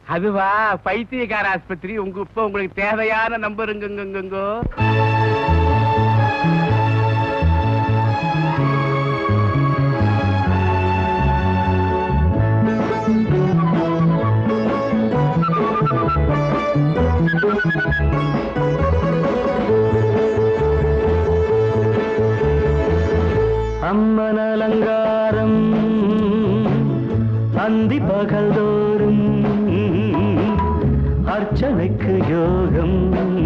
அதுவா பைத்தியக்கார ஆஸ்பத்திரி உங்க இப்ப உங்களுக்கு தேவையான நம்பருங்கங்கங்கோ அம்மன் அலங்காரம் அந்தி பகல் தோறும் அர்ச்சனைக்கு யோகம்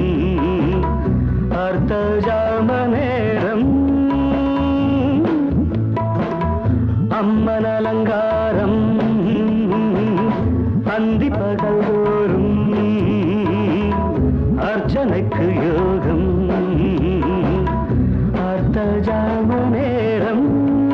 அர்த்த ஜாம நேரம் அம்மன் அலங்காரம் அந்தி பகல் தோறும் அர்ச்சனைக்கு யோகம் அர்த்த ஜாம நேரம்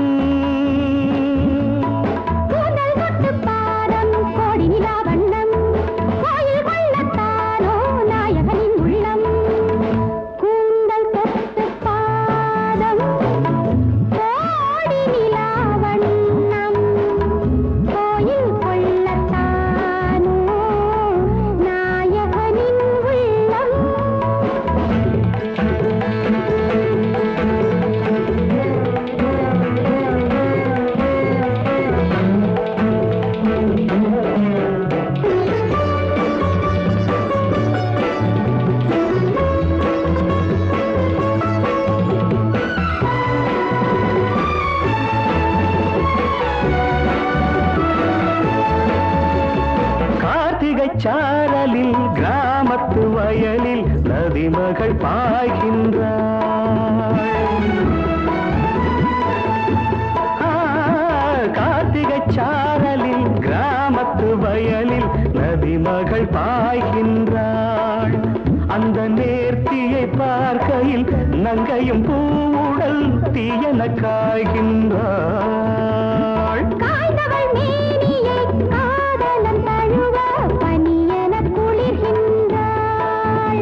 கூந்தல் கொட்டு பாதம் கோடி நிலா வண்ணம் கோயில் கொள்ளத்தானோ நாயகனின் உள்ளம் கூந்தல் கொட்டு பாதம் கோடி நிலா வண்ணம் கோயில் கொள்ளத்தானோ நாயகனின் உள்ளம் கார்த்திகை சாரலில் கிராமத்து வயலில் நதிமகள் பாய்கின்றாள் ஆ, கார்த்திகை சாரலில் கிராமத்து வயலில் நதிமகள் பாய்கின்றாள் அந்த நேர்த்தியை பார்க்கையில் நங்கையும் பூவுடல் தீயன காய்கின்றாள் காய்ந்தவள் மேனியை காதலன் தழுவ பனியென குளிர்கின்றாள்.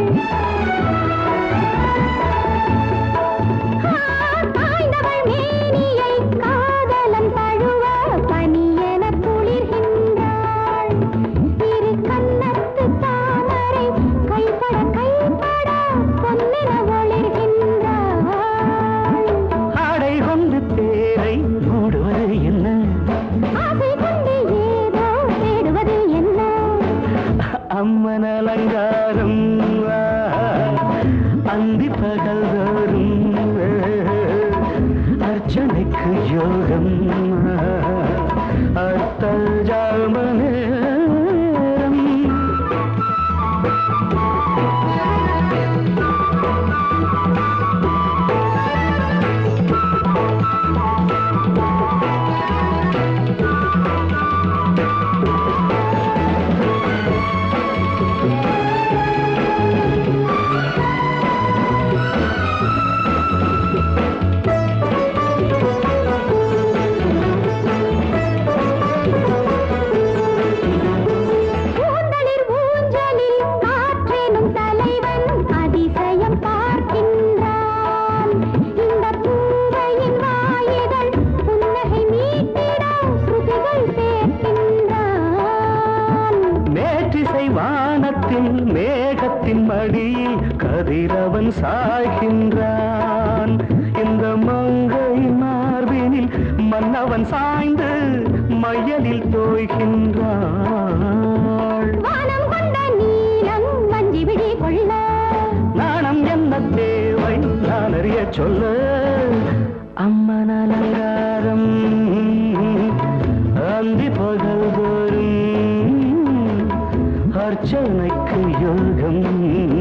ஆ, காய்ந்தவள் மேனியை காதலன் தழுவ பனியென குளிர்கின்றாள். இரு கன்னத்து தாமரை கைப்பட கைப்பட பொன்னென ஒளிர்கின்றாள். ஆடை கொண்டு தேரை மூடுவது என்ன ஆசை கொண்டு ஏதோ தேடுவது என்ன அம்மன் அலங்காரம் ஆ, அந்தி பகல் தோறும் அர்ச்சனைக்கு யோகம் அர்த்த ஜாம நேரம் கூந்தலில் ஊஞ்சலில் காற்றெனும் தலைவன் அதிசயம் பார்க்கின்றான் இந்த பூவையின் வாயிதழ் புன்னகை மீட்டிட ஸ்ருதிகள் சேர்க்கின்றான் மேற்றிசை வானத்தின் மேகத்தின் மடியில் கதிரவன் சாய்கின்றான் இந்த மங்கை மார்பினில் மன்னவன் சாய்ந்து மையலில் தோய்கின்றாள் வானம் கொண்ட நீலம் வஞ்சி விழி கொள்ள நாணம் என்ன தேவை நான் அறிய சொல்ல அம்மன் அலங்காரம் அந்தி பகல் தோறும் அர்ச்சனைக்கு யோகம்